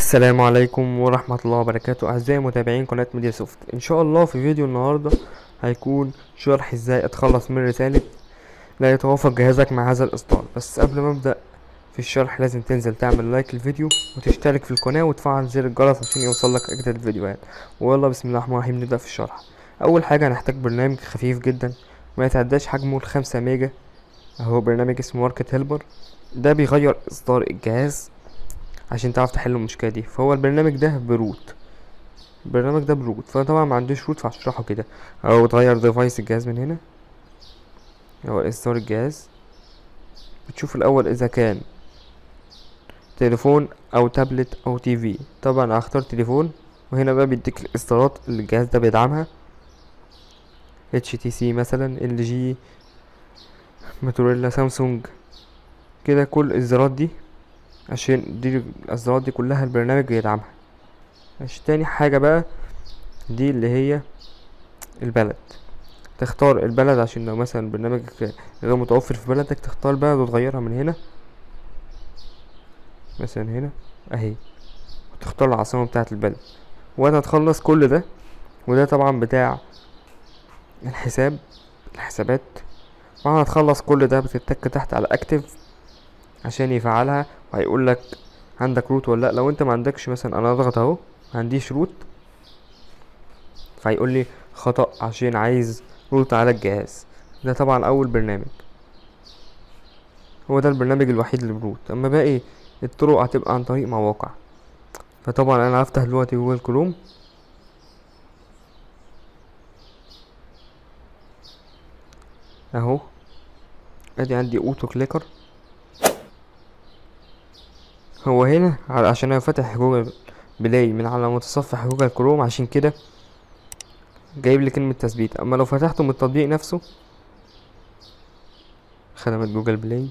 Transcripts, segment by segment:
السلام عليكم ورحمة الله وبركاته أعزائي متابعين قناة ميديا سوفت إن شاء الله في فيديو النهاردة هيكون شرح إزاي أتخلص من رسالة لا يتوافق جهازك مع هذا الإصدار بس قبل ما أبدأ في الشرح لازم تنزل تعمل لايك للفيديو وتشترك في القناة وتفعل زر الجرس عشان يوصلك أجدد الفيديوهات ويلا بسم الله الرحمن الرحيم نبدأ في الشرح أول حاجة هنحتاج برنامج خفيف جدا ما يتعداش حجمه الخمسة ميجا أهو برنامج اسمه ماركت هيلبر ده بيغير إصدار الجهاز عشان تعرف تحل المشكله دي فهو البرنامج ده بروت البرنامج ده بروت فطبعا ما عندوش روت فهشرحه كده او تغير ديفايس الجهاز من هنا هو اصدار الجهاز بتشوف الاول اذا كان تليفون او تابلت او تي في طبعا هختار تليفون وهنا بقى بيديك الاصدارات اللي الجهاز ده بيدعمها اتش تي سي مثلا ال جي موتوريلا سامسونج كده كل الاصدارات دي عشان دي الاصدارات دي كلها البرنامج بيدعمها ماشي تاني حاجة بقى دي اللي هي البلد تختار البلد عشان لو مثلا برنامجك غير متوفر في بلدك تختار بلد وتغيرها من هنا مثلا هنا اهي وتختار العاصمة بتاعة البلد وهتخلص كل ده وده طبعا بتاع الحساب الحسابات وهتخلص كل ده بتتك تحت على اكتف عشان يفعلها وهيقول لك عندك روت ولا لا لو انت ما عندكش مثلا انا اضغط اهو ما عنديش روت فهيقول لي خطأ عشان عايز روت على الجهاز ده طبعا اول برنامج هو ده البرنامج الوحيد اللي بروت اما باقي الطرق هتبقى عن طريق مواقع فطبعا انا هفتح دلوقتي جوجل كروم اهو ادي عندي اوتو كليكر هو هنا عشان انا فاتح جوجل بلاي من على متصفح جوجل كروم عشان كده جايب لي كلمة تثبيت اما لو فتحته من التطبيق نفسه خدمة جوجل بلاي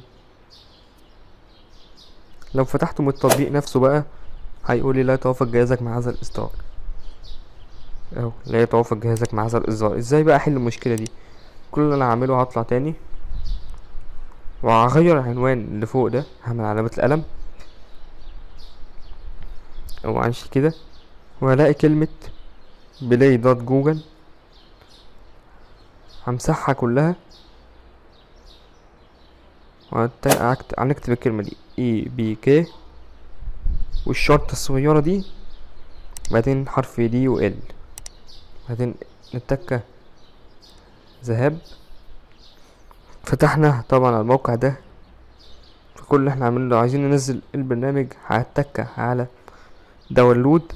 لو فتحته من التطبيق نفسه بقى هيقول لي لا يتوافق جهازك مع هذا الاصدار اهو لا يتوافق جهازك مع هذا الاصدار ازاي بقى احل المشكلة دي كل اللي انا هعمله هطلع تاني وهغير العنوان اللي فوق ده هعمل علامة القلم او عايش كده وهلاقي كلمة بلاي دوت جوجل همسحها كلها هنكتب الكلمة دي اي بي كي والشرطة الصغيرة دي بعدين حرف دي و ال بعدين نتكة ذهاب فتحنا طبعا الموقع ده فكل اللي احنا عاملينه لو عايزين ننزل البرنامج هتكة على داونلود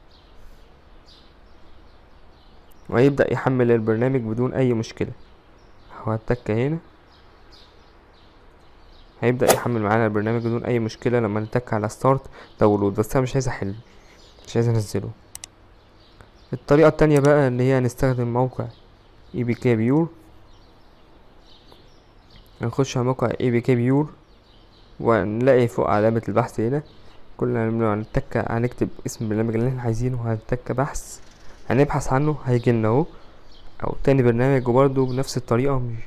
وهيبدأ يحمل البرنامج بدون أي مشكلة هو التكة هنا هيبدأ يحمل معانا البرنامج بدون أي مشكلة لما نتك على ستارت داونلود بس أنا مش عايز أحل مش عايز أنزله الطريقة التانية بقى اللي هي هنستخدم موقع اي بي كي بيور هنخش على موقع اي بي كي بيور ونلاقي فوق علامة البحث هنا كل اللي هنعمله هنتك هنكتب اسم البرنامج اللي احنا عايزينه وهنتك بحث هنبحث عنه هيجيلنا اهو او تاني برنامج وبرضه بنفس الطريقة مش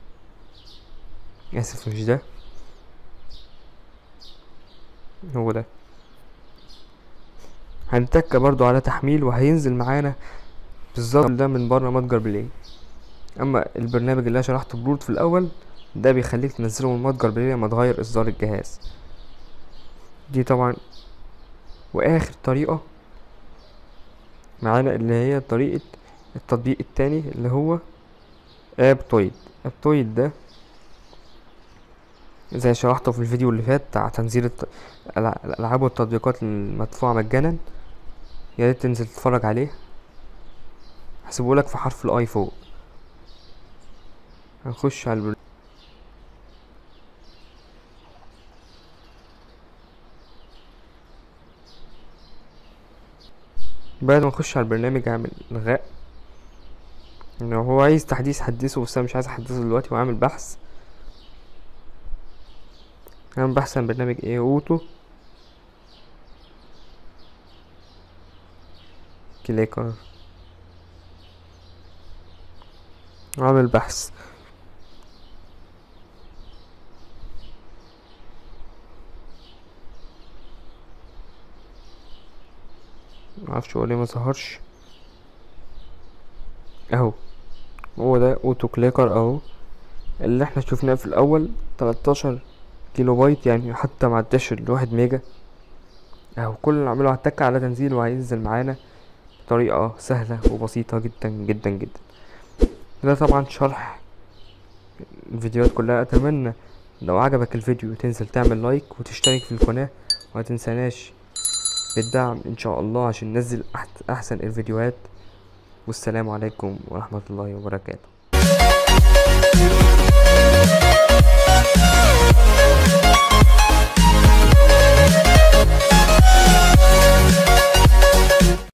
اسف مش ده هو ده هنتك برضو على تحميل وهينزل معانا بالظبط ده من بره متجر بلاي اما البرنامج اللي انا شرحته بروت في الاول ده بيخليك تنزله من متجر بلاي لما تغير اصدار الجهاز دي طبعا واخر طريقة معانا اللي هي طريقة التطبيق التاني اللي هو ابتويد ابتويد ده زي شرحته في الفيديو اللي فات بتاع تنزيل الت... الالعاب والتطبيقات المدفوعة مجانا يا ريت تنزل تتفرج عليه هسيبهولك في حرف الاي فوق هنخش على البر... بعد ما اخش على البرنامج اعمل الغاء ان هو عايز تحديث حدثه بس انا مش عايز احدثه دلوقتي واعمل بحث اعمل بحث عن برنامج ايه اوتو كليكر واعمل بحث معرفش هو ليه مظهرش اهو هو ده اوتو كليكر اهو اللي احنا شفناه في الاول 13 كيلو بايت يعني حتى معداش الواحد ميجا اهو كل اللي نعمله هتك على تنزيل وهينزل معانا بطريقة سهلة وبسيطة جدا جدا جدا ده طبعا شرح الفيديوهات كلها اتمنى لو عجبك الفيديو تنزل تعمل لايك وتشترك في القناة وما تنساناش بالدعم ان شاء الله عشان ننزل أحت- احسن الفيديوهات والسلام عليكم ورحمة الله وبركاته